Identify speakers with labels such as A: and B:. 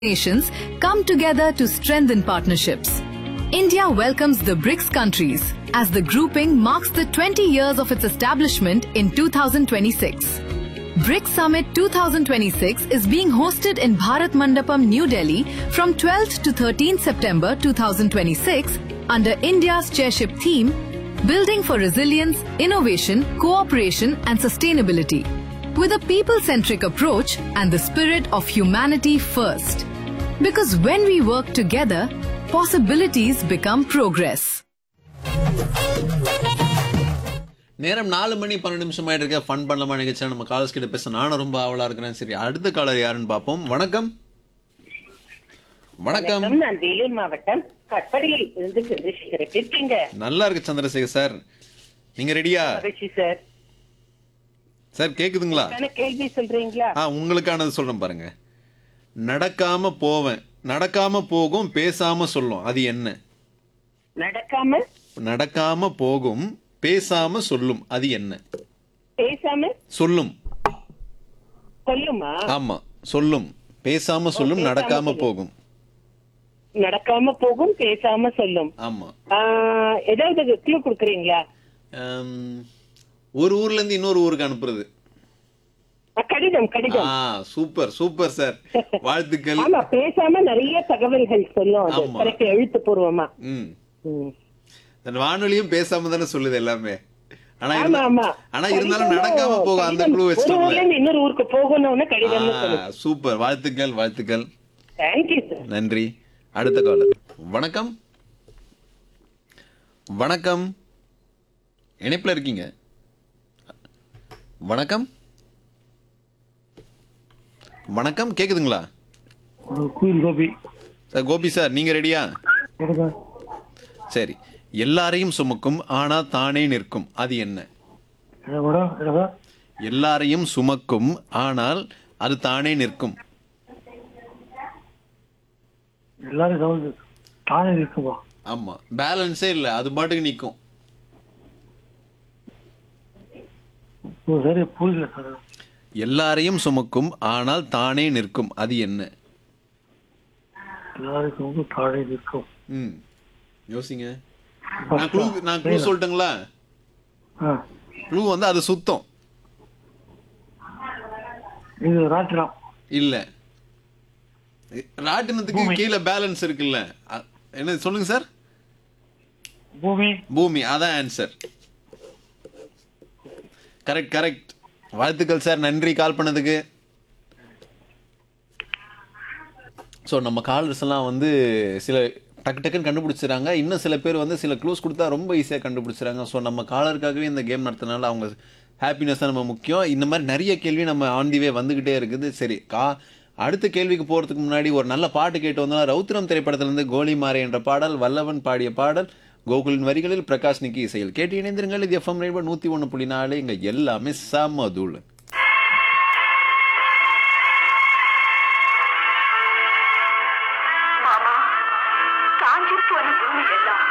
A: nations come together to strengthen partnerships. India welcomes the BRICS countries as the grouping marks the 20 years of its establishment in 2026. BRICS Summit 2026 is being hosted in Bharat Mandapam, New Delhi from 12th to 13th September 2026 under India's chairship theme Building for Resilience, Innovation, Cooperation and Sustainability with a people centric approach and the spirit of humanity first. Because when we work together, possibilities become progress.
B: நேரம் நாலு மணி பன்னெண்டு நிமிஷம் ஆயிட்டு இருக்க fun பண்ணலாமா நிகழ்ச்சியில் நம்ம college கிட்ட பேச நானும் ரொம்ப ஆவலா இருக்கிறேன் சரி அடுத்த காலர் யாருன்னு பார்ப்போம் வணக்கம் வணக்கம்
C: வணக்கம் நான் வேலூர் மாவட்டம் கட்படியில் இருந்து சந்திரசேகர் எப்படி இருக்கீங்க
B: நல்லா இருக்கு சந்திரசேகர் சார் நீங்க ரெடியா
C: மகிழ்ச்சி சார்
B: சார் கேக்குதுங்களா
C: என்ன கேள்வி சொல்றீங்களா
B: ஆ உங்களுக்கானது சொல்றேன் பாருங்க நடக்காம போவேன் நடக்காம போகும் பேசாம சொல்லும் அது என்ன
C: நடக்காம
B: நடக்காம போகும் பேசாம சொல்லும் அது என்ன
C: பேசாம
B: சொல்லும்
C: சொல்லுமா
B: ஆமா சொல்லும் பேசாம சொல்லும்
C: பேசாம
B: நடக்காம
C: சொல்லும்.
B: போகும்
C: நடக்காம போகும் பேசாம சொல்லும்
B: ஆமா
C: ஆஹ், ஏதாவது கிளூ கொடுக்குறீங்களா
B: ஆம், ஒரு ஊர்ல இருந்து இன்னொரு ஊருக்கு அனுப்புறது
C: ஆ, கடிதம் கடிதம்
B: ஆ சூப்பர் சூப்பர் சார் வாழ்த்துக்கள்
C: ஆமா பேசாம நிறைய தகவல்கள் சொல்லும் அது
B: ஆமா.
C: கரெக்ட் எழுத்துப்பூர்வமா
B: ம்
C: ம்.
B: இந்த வானொலியும் பேசாம தானே சொல்லுது எல்லாமே ஆனா
C: ஆமா
B: இருந்தா-
C: ஆமா
B: ஆனா இருந்தாலும்
C: கடிதமும்
B: நடக்காம போகும் அந்த
C: கடிதம்.
B: குழு
C: ஒரு ஊர்ல
B: வச்சிட்டோம்ல
C: இருந்து இன்னொரு ஊருக்கு போகணும்னு கடிதம்னு சொல்லுது
B: ஆ, சூப்பர் வாழ்த்துக்கள் வாழ்த்துக்கள்
C: தேங்க்யூ சார்
B: நன்றி அடுத்த காலர் வணக்கம் வணக்கம் இணைப்புல இருக்கீங்க வணக்கம் வணக்கம் கேக்குதுங்களா
D: குயில் கோபி
B: சார் கோபி சார் நீங்க ரெடியா
D: கொடுங்க
B: சரி எல்லாரையும் சுமக்கும் ஆனா தானே நிற்கும் அது என்ன
D: என்ன மேடம் என்னதா
B: எல்லாரையும் சுமக்கும் ஆனால் அது தானே நிற்கும்
D: எல்லாரும் கவனிச்சு தானே இருக்குமா
B: ஆமா பேலன்ஸே இல்ல அது பாட்டுக்கு நிக்கும்
D: ஓ, சரி புரியல சார்
B: எல்லாரையும் சுமக்கும் ஆனால் தானே நிற்கும் அது என்ன
D: எல்லாருக்கும் வந்து தானே நிற்கும்
B: ம் யோசிங்க நான் க்ளூ நான் க்ளூ சொல்லட்டுங்களா
D: ஆ
B: க்ளூ வந்து அது சுத்தம்
D: இது ராட்டினம்
B: இல்ல ராட்டினத்துக்கு கீழே பேலன்ஸ் இருக்குல்ல அ- என்ன சொல்லுங்க சார்
D: பூமி
B: பூமி அதான் ஆன்சர் கரெக்ட் கரெக்ட் வாழ்த்துக்கள் சார் நன்றி கால் பண்ணதுக்கு ஸோ நம்ம காலர்ஸ் எல்லாம் வந்து சில டக்கு டக்குன்னு கண்டுபிடிச்சிறாங்க இன்னும் சில பேர் வந்து சில க்ளூஸ் கொடுத்தா ரொம்ப ஈஸியாக கண்டுபிடிச்சிறாங்க ஸோ நம்ம காலருக்காகவே இந்த கேம் நடத்தினால அவங்க ஹாப்பினஸ் தான் நம்ம முக்கியம் இந்த மாதிரி நிறைய கேள்வி நம்ம ஆன் தி வே வந்துக்கிட்டே இருக்குது சரி கா அடுத்த கேள்விக்கு போகிறதுக்கு முன்னாடி ஒரு நல்ல பாட்டு கேட்டு வந்தோம்னா ரவுத்திரம் திரைப்படத்திலிருந்து கோலி மாறே என்ற பாடல் வல்லவன் பாடிய பாடல் கோகுலின் வரிகளில் பிரகாஷ் நிக்கி இசையில் கேட்டு இணைந்திருங்கள் இது எஃப்எம் ரேடியோ நூற்றி ஒன்று புள்ளி நாலு இங்கே எல்லாமே செம்ம தூள்
E: மாமா காஞ்சி போன பூமி எல்லாம்